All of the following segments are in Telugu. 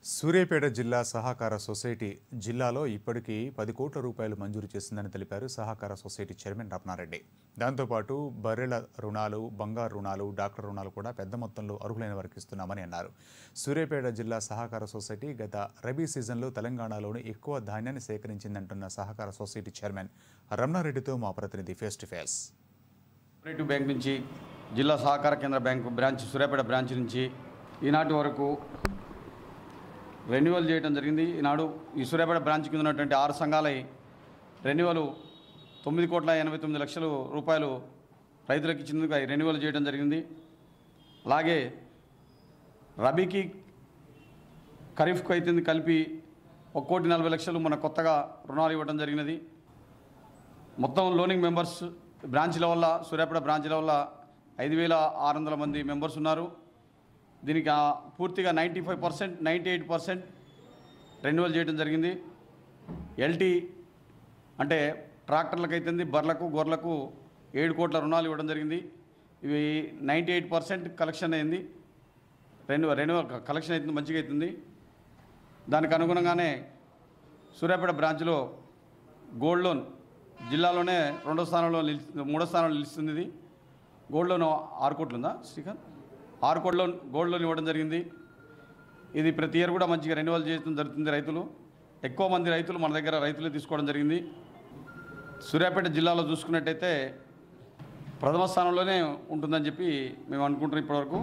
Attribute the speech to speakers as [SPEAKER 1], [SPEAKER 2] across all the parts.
[SPEAKER 1] సూర్యాపేట జిల్లా సహకార సొసైటీ జిల్లాలో ఇప్పటికీ పది కోట్ల రూపాయలు మంజూరు చేసిందని తెలిపారు సహకార సొసైటీ చైర్మన్ రత్నారెడ్డి దాంతోపాటు బర్రెల రుణాలు బంగారు రుణాలు డాక్టర్ రుణాలు కూడా పెద్ద మొత్తంలో అర్హులైన వారికి ఇస్తున్నామని అన్నారు సూర్యాపేట జిల్లా సహకార సొసైటీ గత రబీ సీజన్లో తెలంగాణలోని ఎక్కువ ధాన్యాన్ని సేకరించిందంటున్న సహకార సొసైటీ చైర్మన్ రమణారెడ్డితో మా ప్రతినిధి face to face
[SPEAKER 2] cooperative bank నుంచి జిల్లా సహకార కేంద్ర బ్యాంకు బ్రాంచ్ సూర్యాపేట బ్రాంచ్ నుంచి ఈనాటి వరకు రెన్యువల్ చేయడం జరిగింది ఈనాడు ఈ సూర్యాపేట బ్రాంచ్ కింద ఉన్నటువంటి ఆరు సంఘాలై రెన్యువల్ తొమ్మిది కోట్ల ఎనభై తొమ్మిది లక్షల రూపాయలు రైతులకు ఇచ్చినందుకు అవి రెన్యువల్ చేయడం జరిగింది అలాగే రబీకి ఖరీఫ్కు అయితే కలిపి ఒక కోటి నలభై లక్షలు మన కొత్తగా రుణాలు ఇవ్వడం జరిగినది మొత్తం లోనింగ్ మెంబర్స్ బ్రాంచ్ లెవెల్ల సూర్యాపేట బ్రాంచ్ లెవెల్ల ఐదు వేల ఆరు వందల మంది మెంబర్స్ ఉన్నారు దీనికి ఆ పూర్తిగా ninety five percent ninety eight percent renewal చేయడం జరిగింది ఎల్టీ అంటే ట్రాక్టర్లకు అయితుంది బర్లకు గొర్రెలకు ఏడు కోట్ల రుణాలు ఇవ్వడం జరిగింది ఇవి నైంటీ ఎయిట్ పర్సెంట్ కలెక్షన్ అయింది రెన్యువల్ రెన్యువల్ కలెక్షన్ అవుతుంది మంచిగా అవుతుంది దానికి అనుగుణంగానే సూర్యాపేట బ్రాంచ్లో గోల్డ్ లోన్ జిల్లాలోనే రెండో స్థానంలో నిలిచి మూడో స్థానంలో నిలుస్తుంది ఇది గోల్డ్ లోన్ ఆరు కోట్లు ఉందా శ్రీకాంత్ ఆరు కోట్ల లోన్ గోల్డ్ లోన్ ఇవ్వడం జరిగింది ఇది ప్రతి ఇయర్ కూడా మంచిగా రెన్యువల్ చేయడం జరుగుతుంది రైతులు ఎక్కువ మంది రైతులు మన దగ్గర రైతులే తీసుకోవడం జరిగింది సూర్యాపేట జిల్లాలో చూసుకున్నట్టయితే ప్రథమ స్థానంలోనే ఉంటుందని చెప్పి మేము అనుకుంటున్నాం ఇప్పటివరకు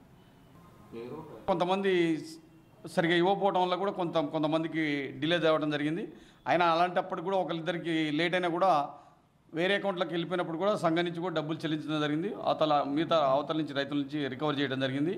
[SPEAKER 2] కొంతమంది సరిగా ఇవ్వకపోవడం వల్ల కూడా కొంత కొంతమందికి డిలే అవ్వడం జరిగింది అయినా అలాంటప్పుడు కూడా ఒకరిద్దరికి లేట్ అయినా కూడా వేరే అకౌంట్లోకి వెళ్ళిపోయినప్పుడు కూడా సంఘం నుంచి కూడా డబ్బులు చెల్లించడం జరిగింది అవతల మిగతా అవతల నుంచి రైతుల నుంచి రికవర్ చేయడం జరిగింది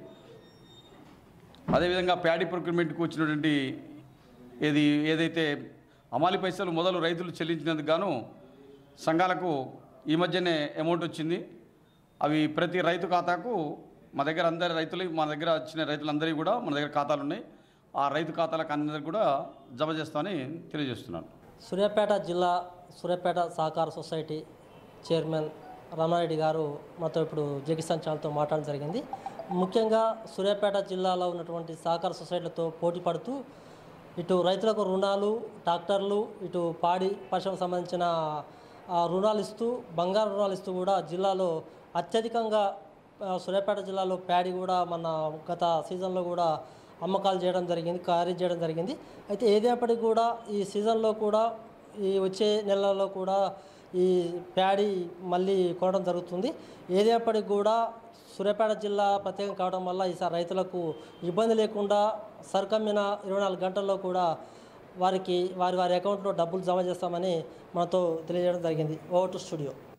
[SPEAKER 2] అదేవిధంగా ప్యాడీ ప్రొక్యూర్మెంట్కి వచ్చినటువంటి ఏది ఏదైతే అమాలి పైసలు మొదలు రైతులు చెల్లించినందుకు గాను సంఘాలకు ఈ మధ్యనే అమౌంట్ వచ్చింది అవి ప్రతి రైతు ఖాతాకు మా దగ్గర అందరి రైతులు మా దగ్గర వచ్చిన రైతులందరికీ కూడా మన దగ్గర ఖాతాలు ఉన్నాయి ఆ రైతు ఖాతాలకు అందరికీ కూడా జమ చేస్తామని తెలియజేస్తున్నాను
[SPEAKER 3] సూర్యాపేట జిల్లా సూర్యాపేట సహకార సొసైటీ చైర్మన్ రమణారెడ్డి గారు మాతో ఇప్పుడు జగిస్తాన్ ఛానల్తో మాట్లాడడం జరిగింది ముఖ్యంగా సూర్యాపేట జిల్లాలో ఉన్నటువంటి సహకార సొసైటీలతో పోటీ పడుతూ ఇటు రైతులకు రుణాలు ట్రాక్టర్లు ఇటు పాడి పరిశ్రమకు సంబంధించిన ఆ, రుణాలు ఇస్తూ బంగారు రుణాలు ఇస్తూ కూడా జిల్లాలో అత్యధికంగా ఆ, సూర్యాపేట జిల్లాలో ప్యాడీ కూడా మన గత సీజన్లో కూడా అమ్మకాలు చేయడం జరిగింది ఖరీదు చేయడం జరిగింది అయితే ఏదేపటికి కూడా ఈ సీజన్లో కూడా ఈ వచ్చే నెలలో కూడా ఈ ప్యాడీ మళ్ళీ కొనడం జరుగుతుంది ఏదేపటికి కూడా సూర్యాపేట జిల్లా ప్రత్యేకం కావడం వల్ల ఈసారి రైతులకు ఇబ్బంది లేకుండా సరికమ్మిన ఇరవై నాలుగు గంటల్లో కూడా వారికి వారి వారి అకౌంట్లో డబ్బులు జమ చేస్తామని మనతో తెలియజేయడం జరిగింది ఓవర్ టు స్టూడియో